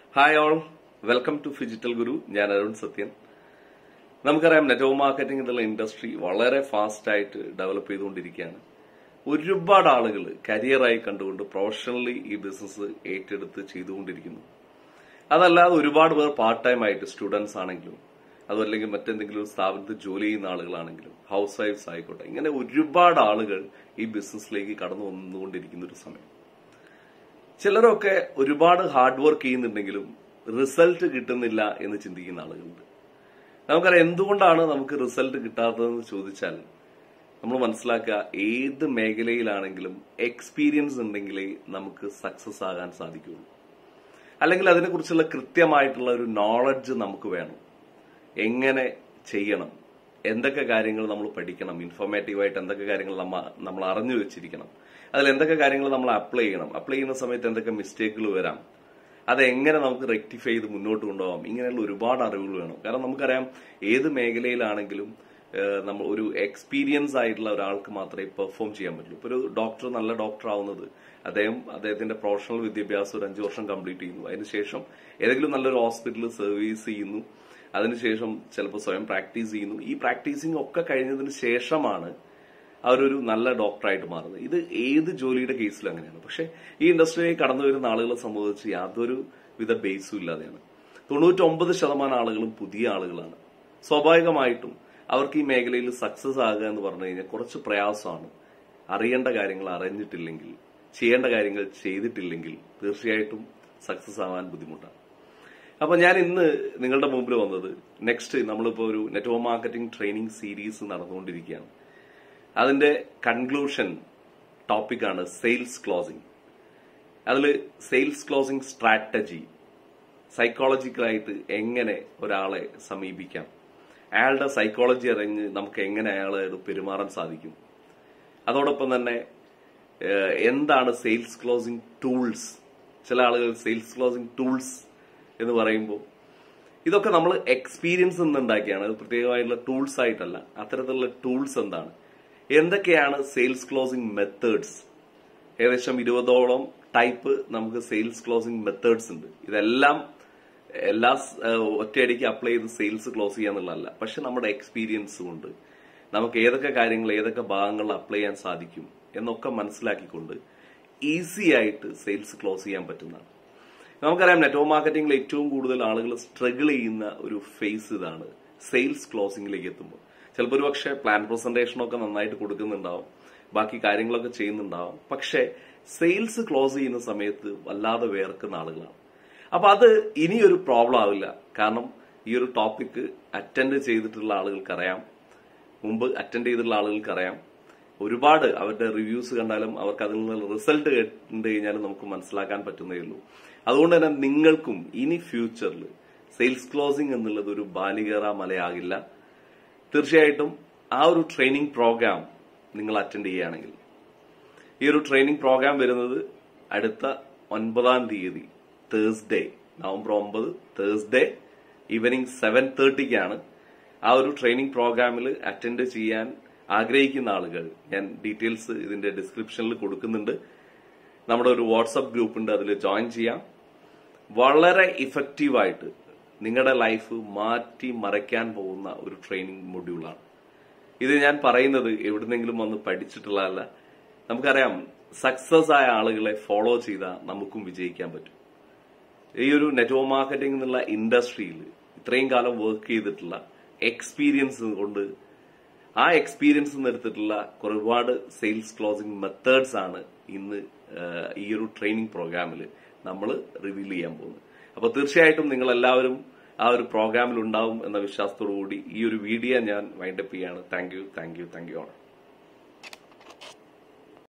hi all welcome to phygital guru ഞാൻ അരുൺ സത്യൻ നമുക്കറിയാം network marketing എന്നുള്ള ഇൻഡസ്ട്രി വളരെ ഫാസ്റ്റ് ആയിട്ട് ഡെവലപ്പ് ചെയ്തുകൊണ്ടിരിക്കുകയാണ് ഒരുപാട് ആളുകൾ കരിയറായി കണ്ടുകൊണ്ട് പ്രൊഫഷണലി ഈ ബിസിനസ് ഏറ്റെടുത്ത് ചെയ്തുകൊണ്ടിരിക്കുന്നു അതല്ലാതെ ഒരുപാട് പേർ പാർട്ട് ടൈം ആയിട്ട് സ്റ്റുഡൻസ് ആണെങ്കിലും അതുമല്ലെങ്കിൽ മറ്റെന്തെങ്കിലും ഒരു സ്ഥാപനത്തിൽ ജോലി ചെയ്യുന്ന ആളുകളാണെങ്കിലും ഹൗസ് വൈഫ്സ് ആയിക്കോട്ടെ ഇങ്ങനെ ഒരുപാട് ആളുകൾ ഈ ബിസിനസ്സിലേക്ക് കടന്നു വന്നുകൊണ്ടിരിക്കുന്ന ഒരു സമയം ചിലരൊക്കെ ഒരുപാട് ഹാർഡ് വർക്ക് ചെയ്യുന്നുണ്ടെങ്കിലും റിസൾട്ട് കിട്ടുന്നില്ല എന്ന് ചിന്തിക്കുന്ന ആളുകളുണ്ട് നമുക്കറിയാം എന്തുകൊണ്ടാണ് നമുക്ക് റിസൾട്ട് കിട്ടാത്തതെന്ന് ചോദിച്ചാൽ നമ്മൾ മനസ്സിലാക്കുക ഏത് മേഖലയിലാണെങ്കിലും എക്സ്പീരിയൻസ് ഉണ്ടെങ്കിലേ നമുക്ക് സക്സസ് ആകാൻ സാധിക്കുകയുള്ളൂ അല്ലെങ്കിൽ അതിനെക്കുറിച്ചുള്ള കൃത്യമായിട്ടുള്ള ഒരു നോളജ് നമുക്ക് വേണം എങ്ങനെ ചെയ്യണം എന്തൊക്കെ കാര്യങ്ങൾ നമ്മൾ പഠിക്കണം ഇൻഫോർമേറ്റീവായിട്ട് എന്തൊക്കെ കാര്യങ്ങൾ നമ്മ നമ്മൾ അറിഞ്ഞു വെച്ചിരിക്കണം അതിൽ എന്തൊക്കെ കാര്യങ്ങൾ നമ്മൾ അപ്ലൈ ചെയ്യണം അപ്ലൈ ചെയ്യുന്ന സമയത്ത് എന്തൊക്കെ മിസ്റ്റേക്കുകൾ വരാം അതെങ്ങനെ നമുക്ക് റെക്ടിഫൈ ചെയ്ത് മുന്നോട്ട് കൊണ്ടുപോകാം ഇങ്ങനെയുള്ള ഒരുപാട് അറിവുകൾ വേണം കാരണം നമുക്കറിയാം ഏത് മേഖലയിലാണെങ്കിലും ഏഹ്, നമ്മൾ ഒരു എക്സ്പീരിയൻസ് ആയിട്ടുള്ള ഒരാൾക്ക് മാത്രമേ പെർഫോം ചെയ്യാൻ പറ്റുള്ളൂ ഇപ്പൊ ഒരു ഡോക്ടർ നല്ല ഡോക്ടർ ആവുന്നത് അദ്ദേഹം അദ്ദേഹത്തിന്റെ പ്രൊഫഷണൽ വിദ്യാഭ്യാസം ഒരു അഞ്ചു വർഷം കംപ്ലീറ്റ് ചെയ്യുന്നു അതിനുശേഷം ഏതെങ്കിലും നല്ലൊരു ഹോസ്പിറ്റലിൽ സർവീസ് ചെയ്യുന്നു അതിനുശേഷം ചിലപ്പോൾ സ്വയം പ്രാക്ടീസ് ചെയ്യുന്നു ഈ പ്രാക്ടീസിങ് ഒക്കെ കഴിഞ്ഞതിന് ശേഷമാണ് അവരൊരു നല്ല ഡോക്ടറായിട്ട് മാറുന്നത് ഇത് ഏത് ജോലിയുടെ കേസിലും അങ്ങനെയാണ് പക്ഷെ ഈ ഇൻഡസ്ട്രിയിലേക്ക് കടന്നു വരുന്ന ആളുകളെ സംബന്ധിച്ച് യാതൊരു വിധ ബേസും ഇല്ലാതെയാണ് തൊണ്ണൂറ്റൊമ്പത് ശതമാനം ആളുകളും പുതിയ ആളുകളാണ് സ്വാഭാവികമായിട്ടും അവർക്ക് ഈ മേഖലയിൽ സക്സസ് ആകുക എന്ന് പറഞ്ഞു കഴിഞ്ഞാൽ കുറച്ച് പ്രയാസമാണ് അറിയേണ്ട കാര്യങ്ങൾ അറിഞ്ഞിട്ടില്ലെങ്കിൽ ചെയ്യേണ്ട കാര്യങ്ങൾ ചെയ്തിട്ടില്ലെങ്കിൽ തീർച്ചയായിട്ടും സക്സസ് ആവാൻ ബുദ്ധിമുട്ടാണ് അപ്പൊ ഞാൻ ഇന്ന് നിങ്ങളുടെ മുമ്പിൽ വന്നത് നെക്സ്റ്റ് നമ്മളിപ്പോ ഒരു നെറ്റ്വർക്ക് മാർക്കറ്റിംഗ് ട്രെയിനിങ് സീരീസ് നടന്നുകൊണ്ടിരിക്കുകയാണ് അതിന്റെ കൺക്ലൂഷൻ ടോപ്പിക്കാണ് സെയിൽസ് ക്ലോസിംഗ് അതിൽ സെയിൽസ് ക്ലോസിംഗ് സ്ട്രാറ്റജി സൈക്കോളജിക്കലായിട്ട് എങ്ങനെ ഒരാളെ സമീപിക്കാം അയാളുടെ സൈക്കോളജി അറിഞ്ഞ് നമുക്ക് എങ്ങനെ അയാളോട് പെരുമാറാൻ സാധിക്കും അതോടൊപ്പം തന്നെ ഏഹ്, എന്താണ് സെയിൽസ് ക്ലോസിംഗ് ടൂൾസ് ചില ആളുകൾ സെയിൽസ് ക്ലോസിംഗ് ടൂൾസ് എന്ന് പറയുമ്പോൾ ഇതൊക്കെ നമ്മൾ എക്സ്പീരിയൻസ് നിന്നുണ്ടാക്കിയാണ് അത് പ്രത്യേകമായിട്ടുള്ള ടൂൾസ് ആയിട്ടല്ല അത്തരത്തിലുള്ള ടൂൾസ് എന്താണ് എന്തൊക്കെയാണ് സെയിൽസ് ക്ലോസിംഗ് മെത്തേഡ്സ് ഏകദേശം ഇരുപതോളം ടൈപ്പ് നമുക്ക് സെയിൽസ് ക്ലോസിംഗ് മെത്തേഡ്സ് ഉണ്ട് ഇതെല്ലാം എല്ലാ സ്- ഏഹ് ഒറ്റയടിക്ക് അപ്ലൈ ചെയ്ത് സെയിൽസ് ക്ലോസ് ചെയ്യാന്നുള്ളതല്ല പക്ഷെ നമ്മുടെ എക്സ്പീരിയൻസ് കൊണ്ട് നമുക്ക് ഏതൊക്കെ കാര്യങ്ങൾ ഏതൊക്കെ ഭാഗങ്ങൾ അപ്ലൈ ചെയ്യാൻ സാധിക്കും എന്നൊക്കെ മനസ്സിലാക്കിക്കൊണ്ട് ഈസി ആയിട്ട് സെയിൽസ് ക്ലോസ് ചെയ്യാൻ പറ്റുന്നതാണ് നമുക്കറിയാം നെറ്റ്വർക്ക് മാർക്കറ്റിംഗിൽ ഏറ്റവും കൂടുതൽ ആളുകൾ സ്ട്രഗിൾ ചെയ്യുന്ന ഒരു ഫേസ് ഇതാണ് സെയിൽസ് ക്ലോസിംഗിലേക്ക് എത്തുമ്പോൾ ചിലപ്പോൾ ഒരു പക്ഷേ പ്ലാൻ പ്രസന്റേഷനൊക്കെ നന്നായിട്ട് കൊടുക്കുന്നുണ്ടാവും ബാക്കി കാര്യങ്ങളൊക്കെ ചെയ്യുന്നുണ്ടാവും പക്ഷേ സെയിൽസ് ക്ലോസ് ചെയ്യുന്ന സമയത്ത് വല്ലാതെ വേർക്കുന്ന ആളുകളാണ് അപ്പൊ അത് ഇനിയൊരു പ്രോബ്ലം ആവില്ല കാരണം ഈ ഒരു ടോപ്പിക്ക് അറ്റൻഡ് ചെയ്തിട്ടുള്ള ആളുകൾക്കറിയാം മുമ്പ് അറ്റൻഡ് ചെയ്തിട്ടുള്ള ആളുകൾക്കറിയാം ഒരുപാട് അവരുടെ റിവ്യൂസ് കണ്ടാലും അവർക്ക് അതിൽ നിന്ന് റിസൾട്ട് കണ്ടു കഴിഞ്ഞാലും നമുക്ക് മനസ്സിലാക്കാൻ പറ്റുന്നേ ഉള്ളൂ അതുകൊണ്ട് തന്നെ നിങ്ങൾക്കും ഇനി ഫ്യൂച്ചറിൽ സെയിൽസ് ക്ലോസിംഗ് എന്നുള്ളത് ഒരു ബാലികേറ മലയാകില്ല തീർച്ചയായിട്ടും ആ ഒരു ട്രെയിനിങ് പ്രോഗ്രാം നിങ്ങൾ അറ്റൻഡ് ചെയ്യുകയാണെങ്കിൽ ഈ ഒരു ട്രെയിനിങ് പ്രോഗ്രാം വരുന്നത് അടുത്ത ഒൻപതാം തീയതി തേഴ്സ്ഡേ നവംബർ ഒമ്പത് തേഴ്സ്ഡേ ഈവനിങ് സെവൻ തേർട്ടിക്കാണ് ആ ഒരു ട്രെയിനിങ് പ്രോഗ്രാമിൽ അറ്റൻഡ് ചെയ്യാൻ ആഗ്രഹിക്കുന്ന ആളുകൾ ഞാൻ ഡീറ്റെയിൽസ് ഇതിന്റെ ഡിസ്ക്രിപ്ഷനിൽ കൊടുക്കുന്നുണ്ട് നമ്മുടെ ഒരു വാട്സപ്പ് ഗ്രൂപ്പ് ഉണ്ട് അതിൽ ജോയിൻ ചെയ്യാം വളരെ ഇഫക്റ്റീവായിട്ട് നിങ്ങളുടെ ലൈഫ് മാറ്റി മറയ്ക്കാൻ പോകുന്ന ഒരു ട്രെയിനിങ് മൊഡ്യൂളാണ് ഇത് ഞാൻ പറയുന്നത് എവിടുന്നെങ്കിലും വന്ന് പഠിച്ചിട്ടുള്ളതല്ല നമുക്കറിയാം സക്സസ് ആയ ആളുകളെ ഫോളോ ചെയ്താൽ നമുക്കും വിജയിക്കാൻ പറ്റും ഈ ഒരു നെറ്റ്വർക്ക് മാർക്കറ്റിംഗ് എന്നുള്ള ഇൻഡസ്ട്രിയിൽ ഇത്രയും കാലം വർക്ക് ചെയ്തിട്ടുള്ള എക്സ്പീരിയൻസ് കൊണ്ട് ആ എക്സ്പീരിയൻസ് നിന്ന് എടുത്തിട്ടുള്ള ഒരുപാട് സെയിൽസ് ക്ലോസിംഗ് മെത്തേഡ്സ് ആണ് ഇന്ന് ഏഹ്, ഈ ഒരു ട്രെയിനിങ് പ്രോഗ്രാമിൽ നമ്മൾ റിവീൽ ചെയ്യാൻ പോകുന്നത് അപ്പൊ തീർച്ചയായിട്ടും നിങ്ങൾ എല്ലാവരും ആ ഒരു പ്രോഗ്രാമിൽ ഉണ്ടാവും എന്ന വിശ്വാസത്തോടു കൂടി ഈ ഒരു വീഡിയോ ഞാൻ വൈൻഡപ്പ് ചെയ്യാണ് thank you thank you thank you all